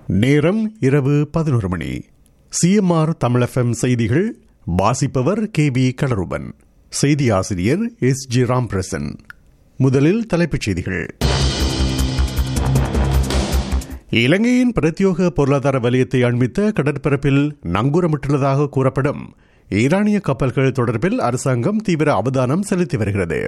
நேரம் இரவு பதினோரு மணி சிஎம்ஆர் தமிழஃபம் செய்திகள் வாசிப்பவர் கே பி கலருபன் செய்தி ஆசிரியர் எஸ் ஜி ராம்பிரசன் முதலில் தலைப்புச் செய்திகள் இலங்கையின் பிரத்யோக பொருளாதார வலயத்தை அண்மித்த கடற்பரப்பில் நங்கூரமிட்டுள்ளதாக கூறப்படும் ஈரானிய கப்பல்கள் தொடர்பில் அரசாங்கம் தீவிர அவதானம் செலுத்தி வருகிறது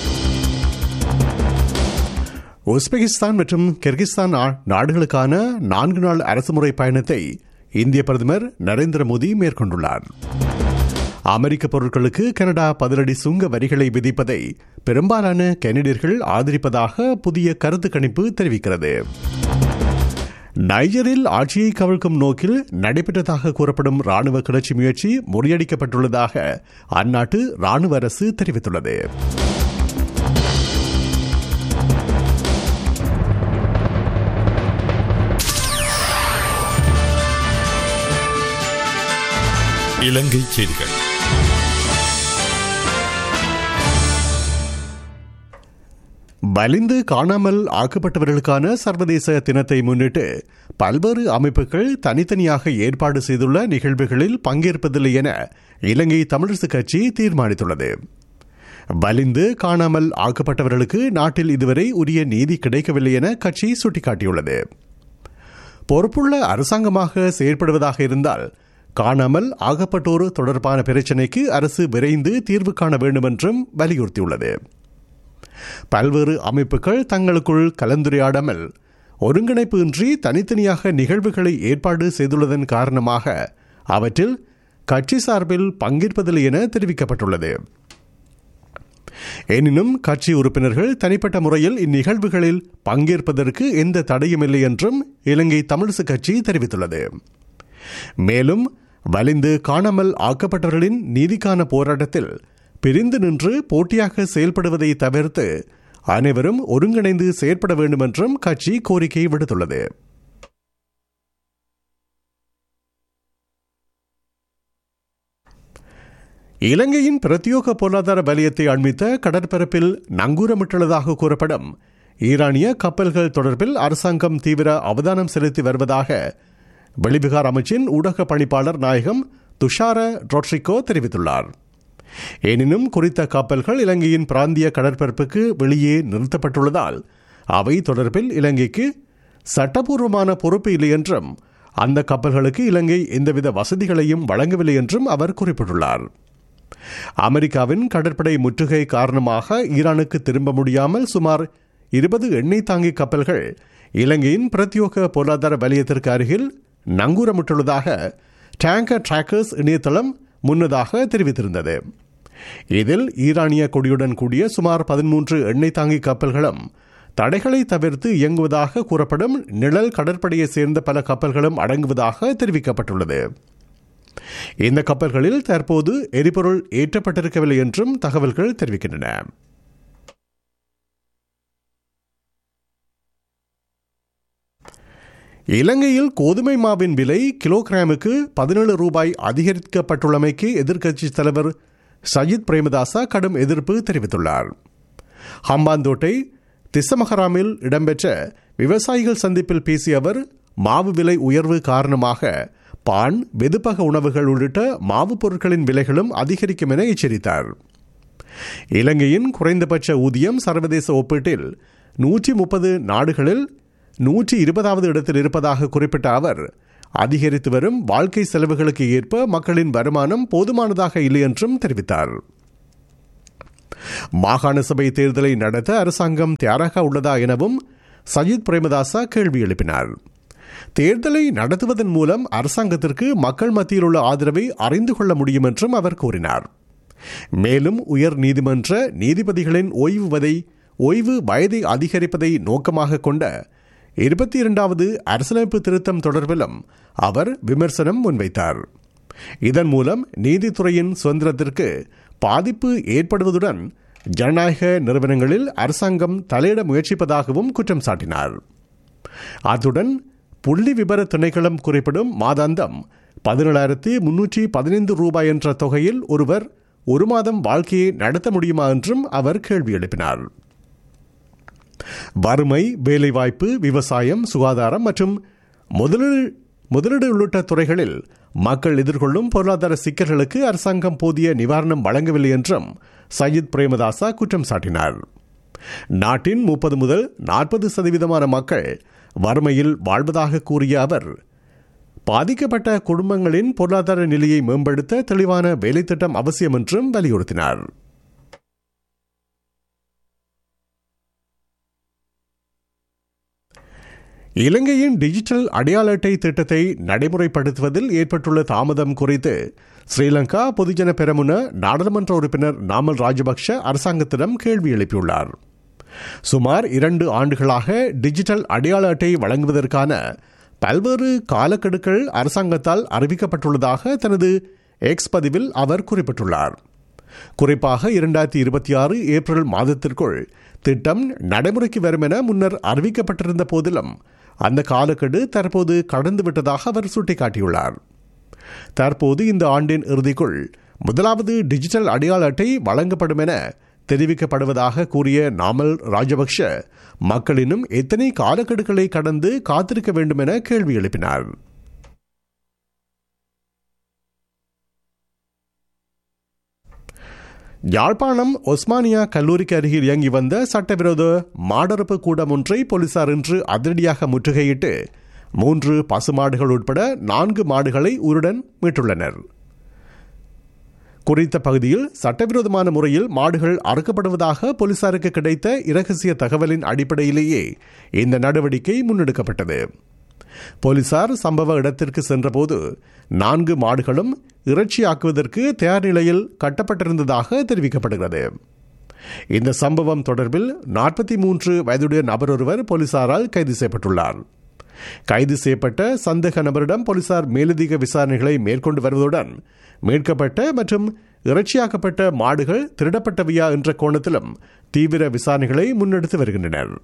உஸ்பெகிஸ்தான் மற்றும் கிர்கிஸ்தான் நாடுகளுக்கான நான்கு நாள் அரசுமுறை பயணத்தை இந்திய பிரதமர் நரேந்திர மோடி மேற்கொண்டுள்ளார் அமெரிக்க பொருட்களுக்கு கனடா பதிலடி சுங்க வரிகளை விதிப்பதை பெரும்பாலான கெனடியர்கள் ஆதரிப்பதாக புதிய கருத்து கணிப்பு தெரிவிக்கிறது நைஜரில் ஆட்சியை கவிழ்க்கும் நோக்கில் நடைபெற்றதாக கூறப்படும் ராணுவ கிளர்ச்சி முயற்சி முறியடிக்கப்பட்டுள்ளதாக அந்நாட்டு ராணுவ அரசு தெரிவித்துள்ளது இலங்கை செய்திகள் வலிந்து காணாமல் ஆக்கப்பட்டவர்களுக்கான சர்வதேச தினத்தை முன்னிட்டு பல்வேறு அமைப்புகள் தனித்தனியாக ஏற்பாடு செய்துள்ள நிகழ்வுகளில் பங்கேற்பதில்லை என இலங்கை தமிழரசு கட்சி தீர்மானித்துள்ளது வலிந்து காணாமல் ஆக்கப்பட்டவர்களுக்கு நாட்டில் இதுவரை உரிய நீதி கிடைக்கவில்லை என கட்சி சுட்டிக்காட்டியுள்ளது பொறுப்புள்ள அரசாங்கமாக செயற்படுவதாக இருந்தால் காணாமல் ஆகப்பட்டோர் தொடர்பான பிரச்சினைக்கு அரசு விரைந்து தீர்வு காண வேண்டும் என்றும் வலியுறுத்தியுள்ளது பல்வேறு அமைப்புகள் தங்களுக்குள் கலந்துரையாடாமல் ஒருங்கிணைப்பு இன்றி தனித்தனியாக நிகழ்வுகளை ஏற்பாடு செய்துள்ளதன் காரணமாக அவற்றில் கட்சி சார்பில் பங்கேற்பதில்லை என தெரிவிக்கப்பட்டுள்ளது எனினும் கட்சி உறுப்பினர்கள் தனிப்பட்ட முறையில் இந்நிகழ்வுகளில் பங்கேற்பதற்கு எந்த தடையுமில்லை என்றும் இலங்கை தமிழரசு கட்சி தெரிவித்துள்ளது மேலும் வலிந்து காணாமல் ஆக்கப்பட்டவர்களின் நீதிக்கான போராட்டத்தில் பிரிந்து நின்று போட்டியாக செயல்படுவதை தவிர்த்து அனைவரும் ஒருங்கிணைந்து செயற்பட வேண்டும் என்றும் கட்சி கோரிக்கை விடுத்துள்ளது இலங்கையின் பிரத்யோக பொருளாதார வலயத்தை அண்மித்த கடற்பரப்பில் நங்கூரமிட்டுள்ளதாக கூறப்படும் ஈரானிய கப்பல்கள் தொடர்பில் அரசாங்கம் தீவிர அவதானம் செலுத்தி வருவதாக வெளிவிகார் அமைச்சின் ஊடக பணிப்பாளர் நாயகம் துஷார ரோட்ரிகோ தெரிவித்துள்ளார் எனினும் குறித்த கப்பல்கள் இலங்கையின் பிராந்திய கடற்பரப்புக்கு வெளியே நிறுத்தப்பட்டுள்ளதால் அவை தொடர்பில் இலங்கைக்கு சட்டப்பூர்வமான பொறுப்பு இல்லை என்றும் அந்த கப்பல்களுக்கு இலங்கை எந்தவித வசதிகளையும் வழங்கவில்லை என்றும் அவர் குறிப்பிட்டுள்ளார் அமெரிக்காவின் கடற்படை முற்றுகை காரணமாக ஈரானுக்கு திரும்ப முடியாமல் சுமார் இருபது எண்ணெய் தாங்கி கப்பல்கள் இலங்கையின் பிரத்யோக பொருளாதார வலயத்திற்கு அருகில் நங்கூரமிட்டுள்ளதாக டேங்கர் டிராக்கர்ஸ் இணையதளம் முன்னதாக தெரிவித்திருந்தது இதில் ஈரானிய கொடியுடன் கூடிய சுமார் பதிமூன்று எண்ணெய் தாங்கி கப்பல்களும் தடைகளை தவிர்த்து இயங்குவதாக கூறப்படும் நிழல் கடற்படையை சேர்ந்த பல கப்பல்களும் அடங்குவதாக தெரிவிக்கப்பட்டுள்ளது இந்த கப்பல்களில் தற்போது எரிபொருள் ஏற்றப்பட்டிருக்கவில்லை என்றும் தகவல்கள் தெரிவிக்கின்றன இலங்கையில் கோதுமை மாவின் விலை கிலோகிராமுக்கு பதினேழு ரூபாய் அதிகரிக்கப்பட்டுள்ளமைக்கு எதிர்க்கட்சி தலைவர் சஜித் பிரேமதாசா கடும் எதிர்ப்பு தெரிவித்துள்ளார் ஹம்பாந்தோட்டை திசமஹராமில் இடம்பெற்ற விவசாயிகள் சந்திப்பில் பேசிய அவர் மாவு விலை உயர்வு காரணமாக பான் வெதுப்பக உணவுகள் உள்ளிட்ட மாவு பொருட்களின் விலைகளும் அதிகரிக்கும் என எச்சரித்தார் இலங்கையின் குறைந்தபட்ச ஊதியம் சர்வதேச ஒப்பீட்டில் நூற்றி முப்பது நாடுகளில் நூற்றி இருபதாவது இடத்தில் இருப்பதாக குறிப்பிட்ட அவர் அதிகரித்து வரும் வாழ்க்கை செலவுகளுக்கு ஏற்ப மக்களின் வருமானம் போதுமானதாக இல்லை என்றும் தெரிவித்தார் மாகாண சபை தேர்தலை நடத்த அரசாங்கம் தயாராக உள்ளதா எனவும் சஜித் பிரேமதாசா கேள்வி எழுப்பினார் தேர்தலை நடத்துவதன் மூலம் அரசாங்கத்திற்கு மக்கள் மத்தியில் உள்ள ஆதரவை அறிந்து கொள்ள முடியும் என்றும் அவர் கூறினார் மேலும் உயர் நீதிமன்ற நீதிபதிகளின் ஓய்வு வதை ஓய்வு வயதை அதிகரிப்பதை நோக்கமாக கொண்ட இருபத்தி இரண்டாவது அரசியலமைப்பு திருத்தம் தொடர்பிலும் அவர் விமர்சனம் முன்வைத்தார் இதன் மூலம் நீதித்துறையின் சுதந்திரத்திற்கு பாதிப்பு ஏற்படுவதுடன் ஜனநாயக நிறுவனங்களில் அரசாங்கம் தலையிட முயற்சிப்பதாகவும் குற்றம் சாட்டினார் அத்துடன் புள்ளி விபர திணைக்களம் குறிப்பிடும் மாதாந்தம் பதினேழாயிரத்தி முன்னூற்றி பதினைந்து ரூபாய் என்ற தொகையில் ஒருவர் ஒரு மாதம் வாழ்க்கையை நடத்த முடியுமா என்றும் அவர் கேள்வி எழுப்பினார் வறுமை வேலைவாய்ப்பு விவசாயம் சுகாதாரம் மற்றும் முதலீடு முதலீடு உள்ளிட்ட துறைகளில் மக்கள் எதிர்கொள்ளும் பொருளாதார சிக்கல்களுக்கு அரசாங்கம் போதிய நிவாரணம் வழங்கவில்லை என்றும் சயித் பிரேமதாசா குற்றம் சாட்டினார் நாட்டின் முப்பது முதல் நாற்பது சதவீதமான மக்கள் வறுமையில் வாழ்வதாக கூறிய அவர் பாதிக்கப்பட்ட குடும்பங்களின் பொருளாதார நிலையை மேம்படுத்த தெளிவான வேலைத்திட்டம் அவசியம் என்றும் வலியுறுத்தினார் இலங்கையின் டிஜிட்டல் அடையாள அட்டை திட்டத்தை நடைமுறைப்படுத்துவதில் ஏற்பட்டுள்ள தாமதம் குறித்து ஸ்ரீலங்கா பொதுஜன பெரமுன நாடாளுமன்ற உறுப்பினர் நாமல் ராஜபக்ஷ அரசாங்கத்திடம் கேள்வி எழுப்பியுள்ளார் சுமார் இரண்டு ஆண்டுகளாக டிஜிட்டல் அடையாள அட்டை வழங்குவதற்கான பல்வேறு காலக்கெடுக்கள் அரசாங்கத்தால் அறிவிக்கப்பட்டுள்ளதாக தனது எக்ஸ் பதிவில் அவர் குறிப்பிட்டுள்ளார் குறிப்பாக இரண்டாயிரத்தி இருபத்தி ஆறு ஏப்ரல் மாதத்திற்குள் திட்டம் நடைமுறைக்கு வரும் என முன்னர் அறிவிக்கப்பட்டிருந்த போதிலும் அந்த காலக்கெடு தற்போது கடந்துவிட்டதாக அவர் சுட்டிக்காட்டியுள்ளார் தற்போது இந்த ஆண்டின் இறுதிக்குள் முதலாவது டிஜிட்டல் அடையாள அட்டை வழங்கப்படும் என தெரிவிக்கப்படுவதாக கூறிய நாமல் ராஜபக்ஷ மக்களினும் எத்தனை காலக்கெடுக்களை கடந்து காத்திருக்க வேண்டும் என கேள்வி எழுப்பினார் யாழ்ப்பாணம் ஒஸ்மானியா கல்லூரிக்கு அருகில் இயங்கி வந்த சட்டவிரோத மாடரப்பு கூடம் ஒன்றை போலீசார் இன்று அதிரடியாக முற்றுகையிட்டு மூன்று பசுமாடுகள் உட்பட நான்கு மாடுகளை உருடன் மீட்டுள்ளனர் குறித்த பகுதியில் சட்டவிரோதமான முறையில் மாடுகள் அறுக்கப்படுவதாக போலீசாருக்கு கிடைத்த இரகசிய தகவலின் அடிப்படையிலேயே இந்த நடவடிக்கை முன்னெடுக்கப்பட்டது போலீசார் சம்பவ இடத்திற்கு சென்றபோது நான்கு மாடுகளும் இறைச்சியாக்குவதற்கு தயார் நிலையில் கட்டப்பட்டிருந்ததாக தெரிவிக்கப்படுகிறது இந்த சம்பவம் தொடர்பில் நாற்பத்தி மூன்று வயதுடைய நபர் ஒருவர் போலீசாரால் கைது செய்யப்பட்டுள்ளார் கைது செய்யப்பட்ட சந்தேக நபரிடம் போலீசார் மேலதிக விசாரணைகளை மேற்கொண்டு வருவதுடன் மீட்கப்பட்ட மற்றும் இறைச்சியாக்கப்பட்ட மாடுகள் திருடப்பட்டவையா என்ற கோணத்திலும் தீவிர விசாரணைகளை முன்னெடுத்து வருகின்றனர்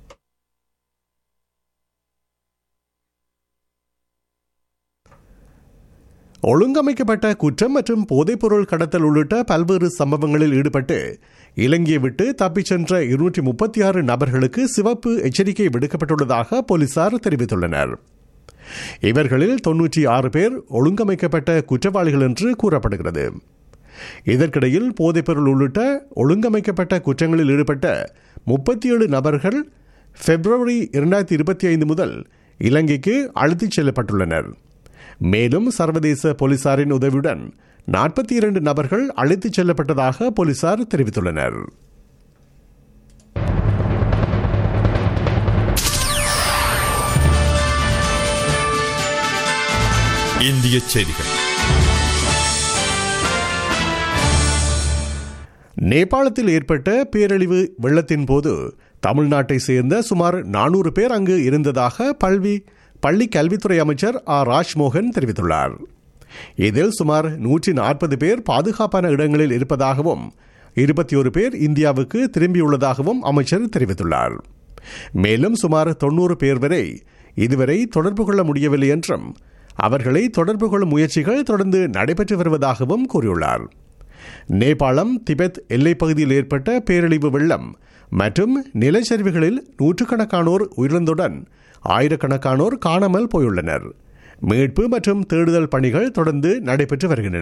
ஒழுங்கமைக்கப்பட்ட குற்றம் மற்றும் போதைப்பொருள் கடத்தல் உள்ளிட்ட பல்வேறு சம்பவங்களில் ஈடுபட்டு இலங்கையை விட்டு தப்பிச் சென்ற இருநூற்றி முப்பத்தி ஆறு நபர்களுக்கு சிவப்பு எச்சரிக்கை விடுக்கப்பட்டுள்ளதாக போலீசார் தெரிவித்துள்ளனர் இவர்களில் தொன்னூற்றி ஆறு பேர் ஒழுங்கமைக்கப்பட்ட குற்றவாளிகள் என்று கூறப்படுகிறது இதற்கிடையில் போதைப்பொருள் உள்ளிட்ட ஒழுங்கமைக்கப்பட்ட குற்றங்களில் ஈடுபட்ட முப்பத்தி ஏழு நபர்கள் பிப்ரவரி இரண்டாயிரத்தி இருபத்தி ஐந்து முதல் இலங்கைக்கு அழைத்துச் செல்லப்பட்டுள்ளனர் மேலும் சர்வதேச போலீசாரின் உதவியுடன் நாற்பத்தி இரண்டு நபர்கள் அழைத்துச் செல்லப்பட்டதாக போலீசார் தெரிவித்துள்ளனர் இந்திய செய்திகள் நேபாளத்தில் ஏற்பட்ட பேரழிவு வெள்ளத்தின் போது தமிழ்நாட்டை சேர்ந்த சுமார் நானூறு பேர் அங்கு இருந்ததாக பல்வி பள்ளி கல்வித்துறை அமைச்சர் ஆர் ராஜ்மோகன் தெரிவித்துள்ளார் இதில் சுமார் நூற்றி நாற்பது பேர் பாதுகாப்பான இடங்களில் இருப்பதாகவும் இருபத்தி ஒரு பேர் இந்தியாவுக்கு திரும்பியுள்ளதாகவும் அமைச்சர் தெரிவித்துள்ளார் மேலும் சுமார் தொன்னூறு பேர் வரை இதுவரை தொடர்பு கொள்ள முடியவில்லை என்றும் அவர்களை தொடர்பு கொள்ளும் முயற்சிகள் தொடர்ந்து நடைபெற்று வருவதாகவும் கூறியுள்ளார் நேபாளம் திபெத் எல்லைப் பகுதியில் ஏற்பட்ட பேரழிவு வெள்ளம் மற்றும் நிலச்சரிவுகளில் நூற்றுக்கணக்கானோர் உயிரிழந்துடன் ஆயிரக்கணக்கானோர் காணாமல் போயுள்ளனர் மீட்பு மற்றும் தேடுதல் பணிகள் தொடர்ந்து நடைபெற்று வருகின்றன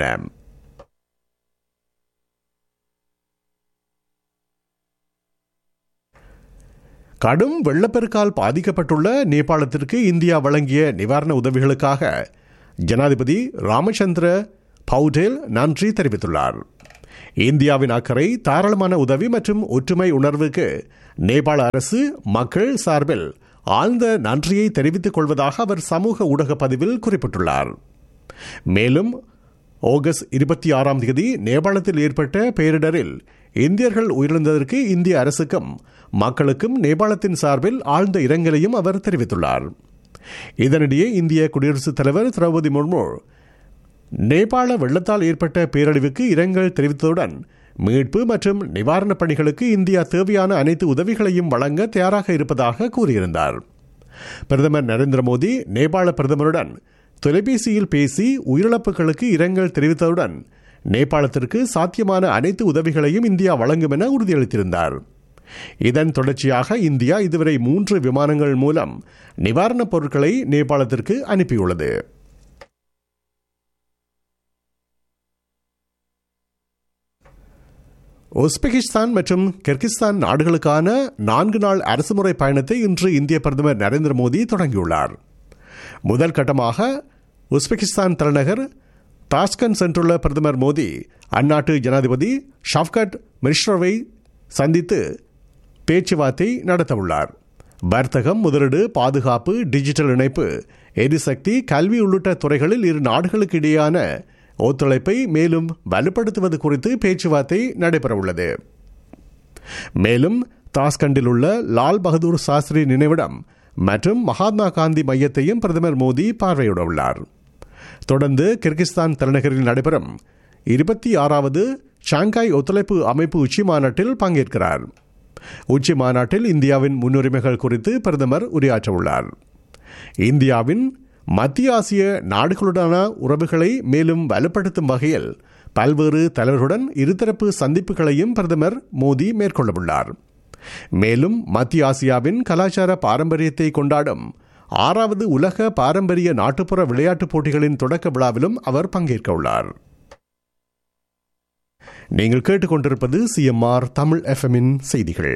கடும் வெள்ளப்பெருக்கால் பாதிக்கப்பட்டுள்ள நேபாளத்திற்கு இந்தியா வழங்கிய நிவாரண உதவிகளுக்காக ஜனாதிபதி ராமச்சந்திர பவுடேல் நன்றி தெரிவித்துள்ளார் இந்தியாவின் அக்கறை தாராளமான உதவி மற்றும் ஒற்றுமை உணர்வுக்கு நேபாள அரசு மக்கள் சார்பில் ஆழ்ந்த நன்றியை தெரிவித்துக் கொள்வதாக அவர் சமூக ஊடக பதிவில் குறிப்பிட்டுள்ளார் மேலும் ஆகஸ்ட் இருபத்தி ஆறாம் தேதி நேபாளத்தில் ஏற்பட்ட பேரிடரில் இந்தியர்கள் உயிரிழந்ததற்கு இந்திய அரசுக்கும் மக்களுக்கும் நேபாளத்தின் சார்பில் ஆழ்ந்த இரங்கலையும் அவர் தெரிவித்துள்ளார் இதனிடையே இந்திய குடியரசுத் தலைவர் திரௌபதி முர்மு நேபாள வெள்ளத்தால் ஏற்பட்ட பேரழிவுக்கு இரங்கல் தெரிவித்ததுடன் மீட்பு மற்றும் நிவாரணப் பணிகளுக்கு இந்தியா தேவையான அனைத்து உதவிகளையும் வழங்க தயாராக இருப்பதாக கூறியிருந்தார் பிரதமர் நரேந்திர மோடி நேபாள பிரதமருடன் தொலைபேசியில் பேசி உயிரிழப்புகளுக்கு இரங்கல் தெரிவித்ததுடன் நேபாளத்திற்கு சாத்தியமான அனைத்து உதவிகளையும் இந்தியா வழங்கும் என உறுதியளித்திருந்தார் இதன் தொடர்ச்சியாக இந்தியா இதுவரை மூன்று விமானங்கள் மூலம் நிவாரணப் பொருட்களை நேபாளத்திற்கு அனுப்பியுள்ளது உஸ்பெகிஸ்தான் மற்றும் கிர்கிஸ்தான் நாடுகளுக்கான நான்கு நாள் அரசுமுறை பயணத்தை இன்று இந்திய பிரதமர் நரேந்திர மோடி தொடங்கியுள்ளார் முதல் கட்டமாக உஸ்பெகிஸ்தான் தலைநகர் தாஸ்கன் சென்றுள்ள பிரதமர் மோடி அந்நாட்டு ஜனாதிபதி ஷாப்கட் மிர்ஷ்ரோவை சந்தித்து பேச்சுவார்த்தை நடத்தவுள்ளார் வர்த்தகம் முதலீடு பாதுகாப்பு டிஜிட்டல் இணைப்பு எரிசக்தி கல்வி உள்ளிட்ட துறைகளில் இரு நாடுகளுக்கு இடையேயான ஒத்துழைப்பை மேலும் வலுப்படுத்துவது குறித்து பேச்சுவார்த்தை நடைபெறவுள்ளது மேலும் தாஸ்கண்டில் உள்ள லால் பகதூர் சாஸ்திரி நினைவிடம் மற்றும் மகாத்மா காந்தி மையத்தையும் பிரதமர் மோடி பார்வையிட உள்ளார் தொடர்ந்து கிர்கிஸ்தான் தலைநகரில் நடைபெறும் இருபத்தி ஆறாவது ஷாங்காய் ஒத்துழைப்பு அமைப்பு உச்சி மாநாட்டில் பங்கேற்கிறார் உச்சி மாநாட்டில் இந்தியாவின் முன்னுரிமைகள் குறித்து பிரதமர் உரையாற்றவுள்ளார் இந்தியாவின் மத்திய ஆசிய நாடுகளுடனான உறவுகளை மேலும் வலுப்படுத்தும் வகையில் பல்வேறு தலைவர்களுடன் இருதரப்பு சந்திப்புகளையும் பிரதமர் மோடி மேற்கொள்ளவுள்ளார் மேலும் மத்திய ஆசியாவின் கலாச்சார பாரம்பரியத்தை கொண்டாடும் ஆறாவது உலக பாரம்பரிய நாட்டுப்புற விளையாட்டுப் போட்டிகளின் தொடக்க விழாவிலும் அவர் பங்கேற்க உள்ளார் நீங்கள் கேட்டுக்கொண்டிருப்பது சிஎம்ஆர் தமிழ் எஃப்எம்மின் செய்திகள்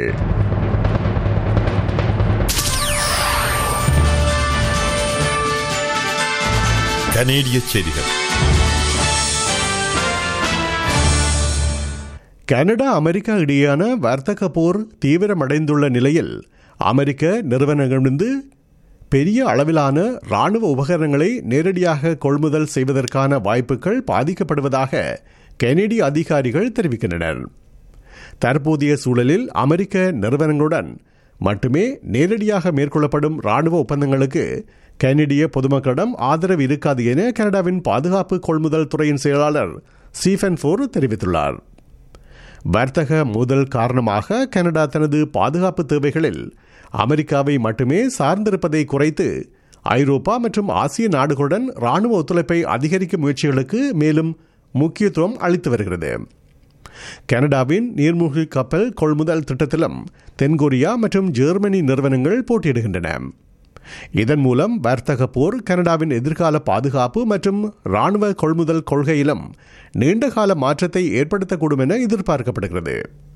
கனேடிய செய்திகள் கனடா அமெரிக்கா இடையேயான வர்த்தக போர் தீவிரமடைந்துள்ள நிலையில் அமெரிக்க நிறுவனங்களிலிருந்து பெரிய அளவிலான ராணுவ உபகரணங்களை நேரடியாக கொள்முதல் செய்வதற்கான வாய்ப்புகள் பாதிக்கப்படுவதாக கெனடிய அதிகாரிகள் தெரிவிக்கின்றனர் தற்போதைய சூழலில் அமெரிக்க நிறுவனங்களுடன் மட்டுமே நேரடியாக மேற்கொள்ளப்படும் ராணுவ ஒப்பந்தங்களுக்கு கனடிய பொதுமக்களிடம் ஆதரவு இருக்காது என கனடாவின் பாதுகாப்பு கொள்முதல் துறையின் செயலாளர் ஸ்டீஃபன் ஃபோர் தெரிவித்துள்ளார் வர்த்தக மோதல் காரணமாக கனடா தனது பாதுகாப்பு தேவைகளில் அமெரிக்காவை மட்டுமே சார்ந்திருப்பதை குறைத்து ஐரோப்பா மற்றும் ஆசிய நாடுகளுடன் ராணுவ ஒத்துழைப்பை அதிகரிக்கும் முயற்சிகளுக்கு மேலும் முக்கியத்துவம் அளித்து வருகிறது கனடாவின் நீர்மூழ்கி கப்பல் கொள்முதல் திட்டத்திலும் தென்கொரியா மற்றும் ஜெர்மனி நிறுவனங்கள் போட்டியிடுகின்றன இதன் மூலம் வர்த்தக போர் கனடாவின் எதிர்கால பாதுகாப்பு மற்றும் ராணுவ கொள்முதல் கொள்கையிலும் நீண்டகால மாற்றத்தை ஏற்படுத்தக்கூடும் என எதிர்பார்க்கப்படுகிறது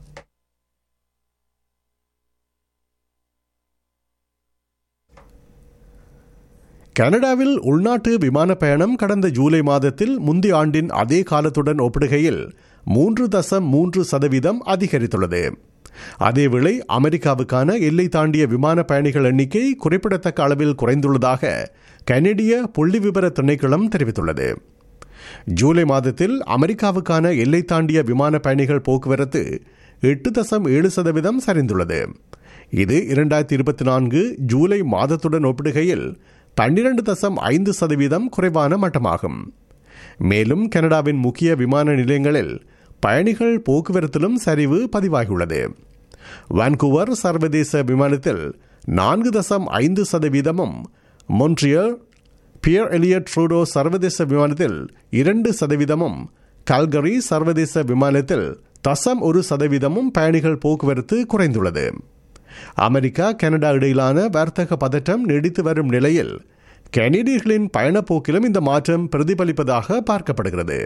கனடாவில் உள்நாட்டு விமான பயணம் கடந்த ஜூலை மாதத்தில் முந்தைய ஆண்டின் அதே காலத்துடன் ஒப்பிடுகையில் மூன்று தசம் மூன்று சதவீதம் அதிகரித்துள்ளது அதேவேளை அமெரிக்காவுக்கான எல்லை தாண்டிய விமான பயணிகள் எண்ணிக்கை குறிப்பிடத்தக்க அளவில் குறைந்துள்ளதாக கனடிய புள்ளி விவர திணைக்களம் தெரிவித்துள்ளது ஜூலை மாதத்தில் அமெரிக்காவுக்கான எல்லை தாண்டிய விமான பயணிகள் போக்குவரத்து எட்டு தசம் ஏழு சதவீதம் சரிந்துள்ளது இது இரண்டாயிரத்தி இருபத்தி நான்கு ஜூலை மாதத்துடன் ஒப்பிடுகையில் பன்னிரண்டு தசம் ஐந்து சதவீதம் குறைவான மட்டமாகும் மேலும் கனடாவின் முக்கிய விமான நிலையங்களில் பயணிகள் போக்குவரத்திலும் சரிவு பதிவாகியுள்ளது வான்கூவர் சர்வதேச விமானத்தில் நான்கு தசம் ஐந்து சதவீதமும் மொன்ட்ரியல் பியர் எலியட் ட்ரூடோ சர்வதேச விமானத்தில் இரண்டு சதவீதமும் கல்கரி சர்வதேச விமானத்தில் தசம் ஒரு சதவீதமும் பயணிகள் போக்குவரத்து குறைந்துள்ளது அமெரிக்கா கனடா இடையிலான வர்த்தக பதட்டம் நீடித்து வரும் நிலையில் கனடியர்களின் பயணப்போக்கிலும் இந்த மாற்றம் பிரதிபலிப்பதாக பார்க்கப்படுகிறது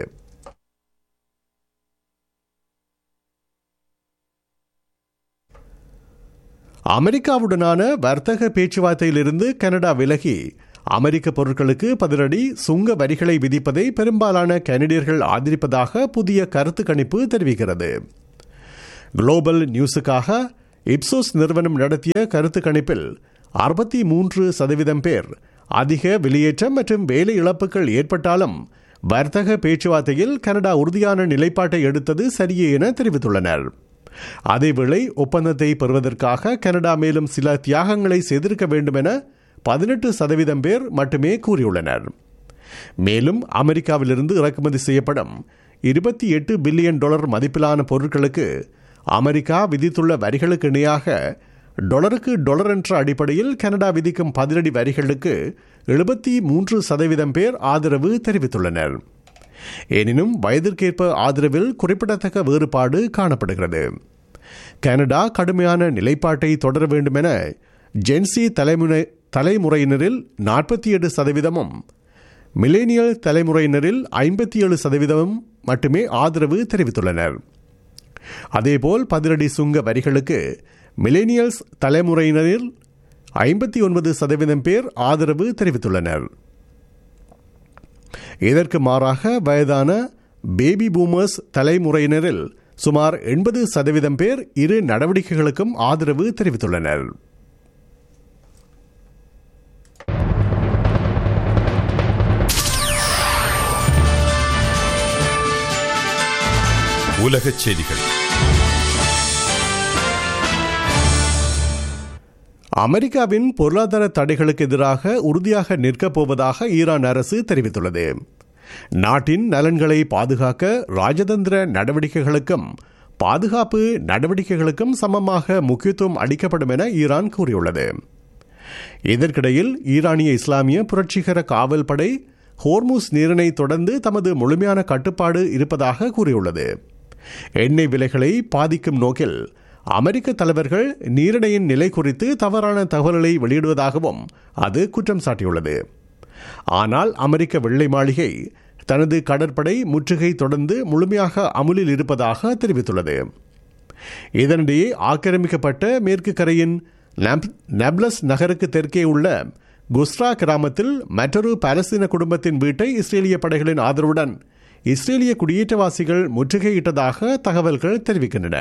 அமெரிக்காவுடனான வர்த்தக பேச்சுவார்த்தையிலிருந்து கனடா விலகி அமெரிக்க பொருட்களுக்கு பதிலடி சுங்க வரிகளை விதிப்பதை பெரும்பாலான கனடியர்கள் ஆதரிப்பதாக புதிய கருத்து கணிப்பு தெரிவிக்கிறது குளோபல் நியூஸுக்காக இப்சோஸ் நிறுவனம் நடத்திய கருத்து கணிப்பில் அறுபத்தி மூன்று சதவீதம் பேர் அதிக வெளியேற்றம் மற்றும் வேலை இழப்புகள் ஏற்பட்டாலும் வர்த்தக பேச்சுவார்த்தையில் கனடா உறுதியான நிலைப்பாட்டை எடுத்தது சரியே என தெரிவித்துள்ளனர் அதேவேளை ஒப்பந்தத்தை பெறுவதற்காக கனடா மேலும் சில தியாகங்களை செய்திருக்க வேண்டும் என பதினெட்டு சதவீதம் பேர் மட்டுமே கூறியுள்ளனர் மேலும் அமெரிக்காவிலிருந்து இறக்குமதி செய்யப்படும் இருபத்தி எட்டு பில்லியன் டாலர் மதிப்பிலான பொருட்களுக்கு அமெரிக்கா விதித்துள்ள வரிகளுக்கு இணையாக டொலருக்கு டொலர் என்ற அடிப்படையில் கனடா விதிக்கும் பதிலடி வரிகளுக்கு எழுபத்தி மூன்று சதவீதம் பேர் ஆதரவு தெரிவித்துள்ளனர் எனினும் வயதிற்கேற்ப ஆதரவில் குறிப்பிடத்தக்க வேறுபாடு காணப்படுகிறது கனடா கடுமையான நிலைப்பாட்டை தொடர வேண்டுமென ஜென்சி தலைமுறை தலைமுறையினரில் நாற்பத்தி ஏழு சதவீதமும் மிலேனியல் தலைமுறையினரில் ஐம்பத்தி ஏழு சதவீதமும் மட்டுமே ஆதரவு தெரிவித்துள்ளனர் அதேபோல் பதிலடி சுங்க வரிகளுக்கு மிலேனியல்ஸ் தலைமுறையினரில் ஐம்பத்தி ஒன்பது சதவீதம் பேர் ஆதரவு தெரிவித்துள்ளனர் இதற்கு மாறாக வயதான பேபி பூமர்ஸ் தலைமுறையினரில் சுமார் எண்பது சதவீதம் பேர் இரு நடவடிக்கைகளுக்கும் ஆதரவு தெரிவித்துள்ளனர் உலகச் செய்திகள் அமெரிக்காவின் பொருளாதார தடைகளுக்கு எதிராக உறுதியாக நிற்கப் போவதாக ஈரான் அரசு தெரிவித்துள்ளது நாட்டின் நலன்களை பாதுகாக்க ராஜதந்திர நடவடிக்கைகளுக்கும் பாதுகாப்பு நடவடிக்கைகளுக்கும் சமமாக முக்கியத்துவம் அளிக்கப்படும் என ஈரான் கூறியுள்ளது இதற்கிடையில் ஈரானிய இஸ்லாமிய புரட்சிகர காவல் படை ஹோர்முஸ் நீரினை தொடர்ந்து தமது முழுமையான கட்டுப்பாடு இருப்பதாக கூறியுள்ளது எண்ணெய் விலைகளை பாதிக்கும் நோக்கில் அமெரிக்க தலைவர்கள் நீரிணையின் நிலை குறித்து தவறான தகவல்களை வெளியிடுவதாகவும் அது குற்றம் சாட்டியுள்ளது ஆனால் அமெரிக்க வெள்ளை மாளிகை தனது கடற்படை முற்றுகை தொடர்ந்து முழுமையாக அமுலில் இருப்பதாக தெரிவித்துள்ளது இதனிடையே ஆக்கிரமிக்கப்பட்ட மேற்கு கரையின் நெப்லஸ் நகருக்கு தெற்கே உள்ள குஸ்ரா கிராமத்தில் மற்றொரு பாலஸ்தீன குடும்பத்தின் வீட்டை இஸ்ரேலிய படைகளின் ஆதரவுடன் இஸ்ரேலிய குடியேற்றவாசிகள் முற்றுகையிட்டதாக தகவல்கள் தெரிவிக்கின்றன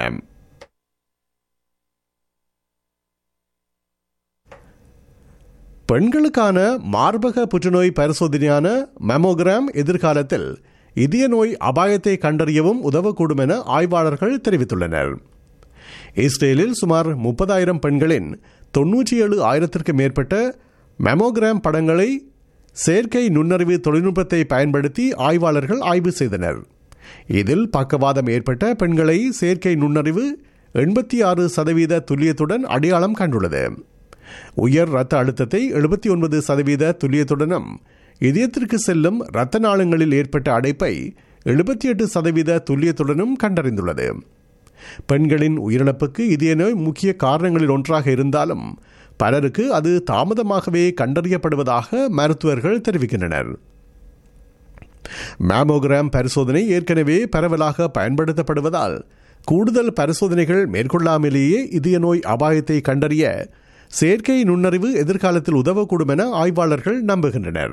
பெண்களுக்கான மார்பக புற்றுநோய் பரிசோதனையான மெமோகிராம் எதிர்காலத்தில் இதய நோய் அபாயத்தை கண்டறியவும் உதவக்கூடும் என ஆய்வாளர்கள் தெரிவித்துள்ளனர் இஸ்ரேலில் சுமார் முப்பதாயிரம் பெண்களின் தொன்னூற்றி ஏழு ஆயிரத்திற்கு மேற்பட்ட மெமோகிராம் படங்களை செயற்கை நுண்ணறிவு தொழில்நுட்பத்தை பயன்படுத்தி ஆய்வாளர்கள் ஆய்வு செய்தனர் இதில் பக்கவாதம் ஏற்பட்ட பெண்களை செயற்கை நுண்ணறிவு எண்பத்தி ஆறு சதவீத துல்லியத்துடன் அடையாளம் கண்டுள்ளது உயர் இரத்த அழுத்தத்தை எழுபத்தி ஒன்பது சதவீத துல்லியத்துடனும் இதயத்திற்கு செல்லும் இரத்த நாளங்களில் ஏற்பட்ட அடைப்பை எழுபத்தி எட்டு சதவீத துல்லியத்துடனும் கண்டறிந்துள்ளது பெண்களின் உயிரிழப்புக்கு இதய நோய் முக்கிய காரணங்களில் ஒன்றாக இருந்தாலும் பலருக்கு அது தாமதமாகவே கண்டறியப்படுவதாக மருத்துவர்கள் தெரிவிக்கின்றனர் மேமோகிராம் பரிசோதனை ஏற்கனவே பரவலாக பயன்படுத்தப்படுவதால் கூடுதல் பரிசோதனைகள் மேற்கொள்ளாமலேயே இதய நோய் அபாயத்தை கண்டறிய செயற்கை நுண்ணறிவு எதிர்காலத்தில் உதவக்கூடும் என ஆய்வாளர்கள் நம்புகின்றனர்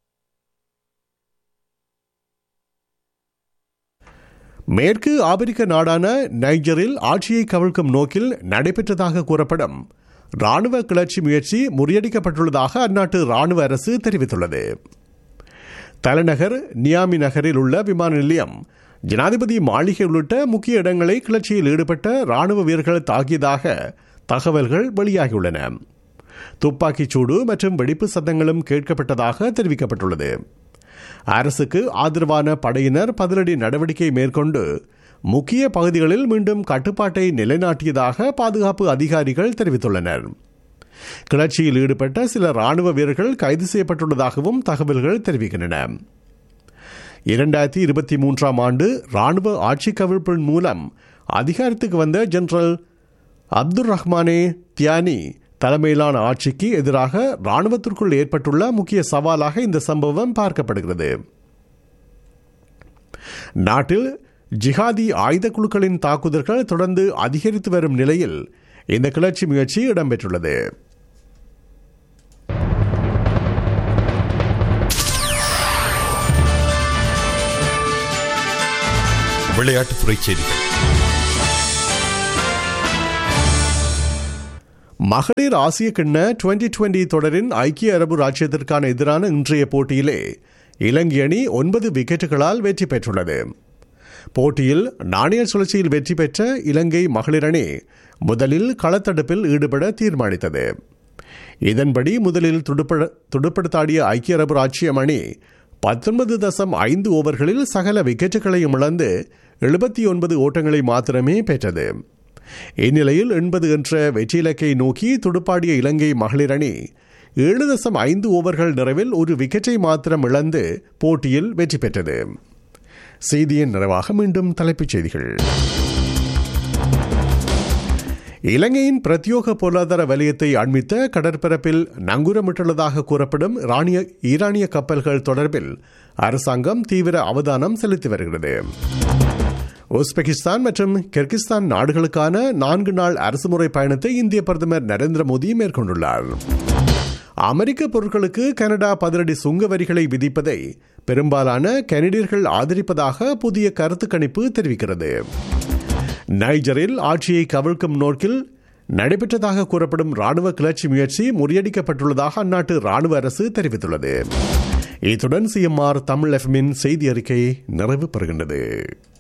மேற்கு ஆப்பிரிக்க நாடான நைஜரில் ஆட்சியை கவிழ்க்கும் நோக்கில் நடைபெற்றதாக கூறப்படும் ராணுவ கிளர்ச்சி முயற்சி முறியடிக்கப்பட்டுள்ளதாக அந்நாட்டு ராணுவ அரசு தெரிவித்துள்ளது தலைநகர் நியாமி நகரில் உள்ள விமான நிலையம் ஜனாதிபதி மாளிகை உள்ளிட்ட முக்கிய இடங்களை கிளர்ச்சியில் ஈடுபட்ட ராணுவ வீரர்கள் தாக்கியதாக தகவல்கள் வெளியாகியுள்ளன துப்பாக்கிச் சூடு மற்றும் வெடிப்பு சத்தங்களும் கேட்கப்பட்டதாக தெரிவிக்கப்பட்டுள்ளது அரசுக்கு ஆதரவான படையினர் பதிலடி நடவடிக்கை மேற்கொண்டு முக்கிய பகுதிகளில் மீண்டும் கட்டுப்பாட்டை நிலைநாட்டியதாக பாதுகாப்பு அதிகாரிகள் தெரிவித்துள்ளனர் கிளர்ச்சியில் ஈடுபட்ட சில ராணுவ வீரர்கள் கைது செய்யப்பட்டுள்ளதாகவும் தகவல்கள் தெரிவிக்கின்றன இரண்டாயிரத்தி இருபத்தி மூன்றாம் ஆண்டு ராணுவ ஆட்சி கவிழ்ப்பின் மூலம் அதிகாரத்துக்கு வந்த ஜெனரல் அப்துல் ரஹ்மானே தியானி தலைமையிலான ஆட்சிக்கு எதிராக ராணுவத்திற்குள் ஏற்பட்டுள்ள முக்கிய சவாலாக இந்த சம்பவம் பார்க்கப்படுகிறது நாட்டில் ஜிஹாதி ஆயுத குழுக்களின் தாக்குதல்கள் தொடர்ந்து அதிகரித்து வரும் நிலையில் இந்த கிளர்ச்சி முயற்சி இடம்பெற்றுள்ளது விளையாட்டுத்துறை செய்திகள் மகளிர் ஆசிய கிண்ண டுவெண்டி டுவெண்டி தொடரின் ஐக்கிய அரபு ராஜ்யத்திற்கான எதிரான இன்றைய போட்டியிலே இலங்கை அணி ஒன்பது விக்கெட்டுகளால் வெற்றி பெற்றுள்ளது போட்டியில் நாணய சுழற்சியில் வெற்றி பெற்ற இலங்கை மகளிர் அணி முதலில் களத்தடுப்பில் ஈடுபட தீர்மானித்தது இதன்படி முதலில் துடுப்ப துடுப்படுத்தாடிய ஐக்கிய அரபு ராச்சியம் அணி பத்தொன்பது தசம் ஐந்து ஓவர்களில் சகல விக்கெட்டுகளையும் இழந்து எழுபத்தி ஒன்பது ஓட்டங்களை மாத்திரமே பெற்றது இந்நிலையில் எண்பது என்ற வெற்றி இலக்கை நோக்கி துடுப்பாடிய இலங்கை மகளிர் அணி ஏழு தசம் ஐந்து ஓவர்கள் நிறைவில் ஒரு விக்கெட்டை மாத்திரம் இழந்து போட்டியில் வெற்றி பெற்றது செய்தியின் நிறைவாக மீண்டும் தலைப்புச் செய்திகள் இலங்கையின் பிரத்யோக பொருளாதார வலயத்தை அண்மித்த கடற்பரப்பில் நங்கூரமிட்டுள்ளதாக கூறப்படும் ஈரானிய ஈரானிய கப்பல்கள் தொடர்பில் அரசாங்கம் தீவிர அவதானம் செலுத்தி வருகிறது உஸ்பெகிஸ்தான் மற்றும் கிர்கிஸ்தான் நாடுகளுக்கான நான்கு நாள் அரசுமுறை பயணத்தை இந்திய பிரதமர் நரேந்திர மோடி மேற்கொண்டுள்ளார் அமெரிக்க பொருட்களுக்கு கனடா பதிலடி சுங்க வரிகளை விதிப்பதை பெரும்பாலான கனடியர்கள் ஆதரிப்பதாக புதிய கருத்து கணிப்பு தெரிவிக்கிறது நைஜரில் ஆட்சியை கவிழ்க்கும் நோக்கில் நடைபெற்றதாக கூறப்படும் ராணுவ கிளர்ச்சி முயற்சி முறியடிக்கப்பட்டுள்ளதாக அந்நாட்டு ராணுவ அரசு தெரிவித்துள்ளது இத்துடன் சிஎம்ஆர் தமிழ் எஃப்எம்மின் செய்தி அறிக்கை நிறைவு பெறுகின்றது